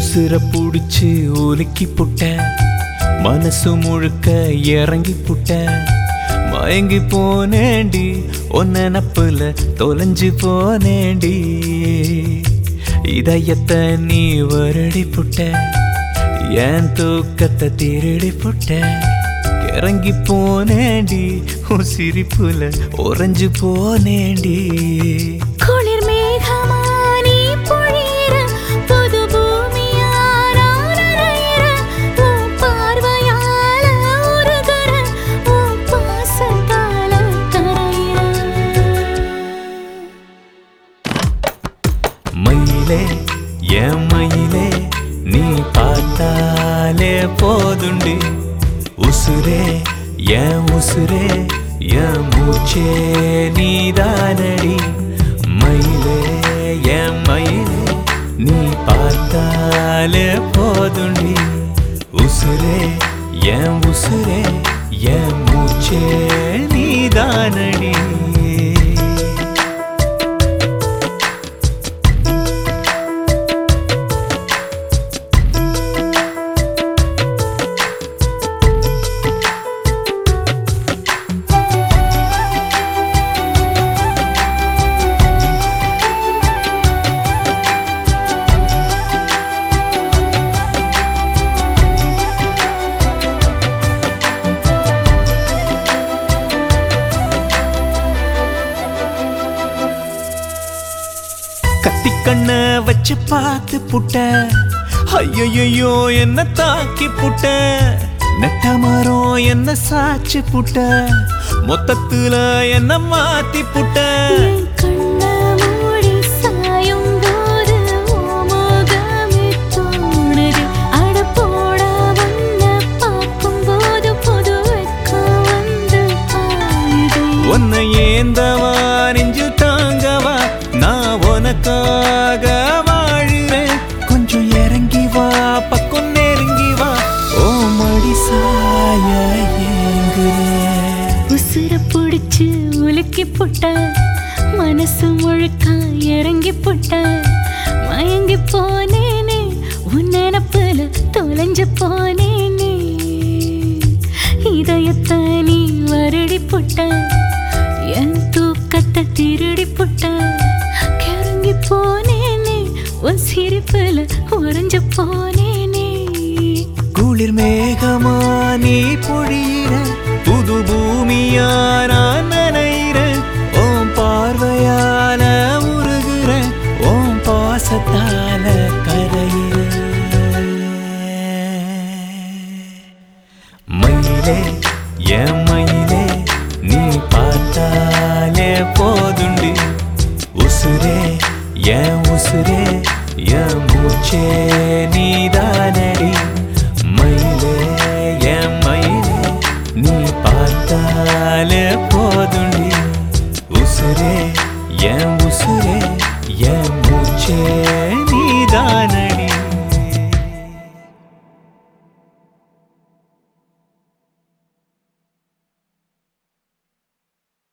உசுர புடிச்சு உலுக்கி புட்ட மனசு முழுக்க இறங்கி புட்ட மயங்கி போனேண்டி ஒன்ன நப்புல தொலைஞ்சு போனேண்டி இதயத்தை நீ வருடி புட்ட என் தூக்கத்தை திருடி புட்ட இறங்கி போனேண்டி உன் சிரிப்புல உறைஞ்சு போனேண்டி குளிர் மேகமா நீ பொழியிற புது பூமியா நான் நனையிற உன் பார்வையால உருகுற உன் பாசத்தால கரையிற மயிலே என் மயிலே நீ பார்த்தாலே போதுண்டு உசுரே என் உசுரே என் மூச்சே நீதானடி மயிலே என் மயிலே நீ பார்த்தாலே போதுண்டி உசுரே என் உசுரே என் மூச்சே நீதானடி கத்தி கண்ண வச்சு பார்த்து புட்ட ஐயோ என்ன தாக்கி புட்ட நெட்ட மரம் என்ன சாச்சு புட்ட மொத்தத்துல என்ன மாத்தி புட்ட என் கண்ண மூடி சாயும் போது உன் முகமே தோணுது அட போடா உன்னை பார்க்கும்போது புது வெட்கம் வந்து பாயுது உன்னை ஏந்தவா நெஞ்சு தாங்கவா நான் உனக்காக வாழுறேன் கொஞ்சம் இறங்கி வா பக்கம் நெருங்கி வா ஓ மடி சாய ஏங்குறேன் உசுர புடிச்சு உலுக்கி புட்ட மனசு முழுக்க இறங்கி புட்ட மயங்கி போனேனே உன் நினப்புல தொலைஞ்சு போனேனே இதயத்தை நீ வருடி புட்ட என் தூக்கத்தை திருடி புட்ட கிறங்கி போனேனே உன் சிரிப்புல உறைஞ்சு போனேனே குளிர் மேகமா நீ பொழியிற புது பூமியா நான் நனையிற ஓம் பார்வையால உருகுற ஓம் பாசத்தால கரையிற மயிலே என் மயிலே நீ பார்த்தாலே போதுண்டு உசுரே என் உசுரே என் மூச்சே நீதானடி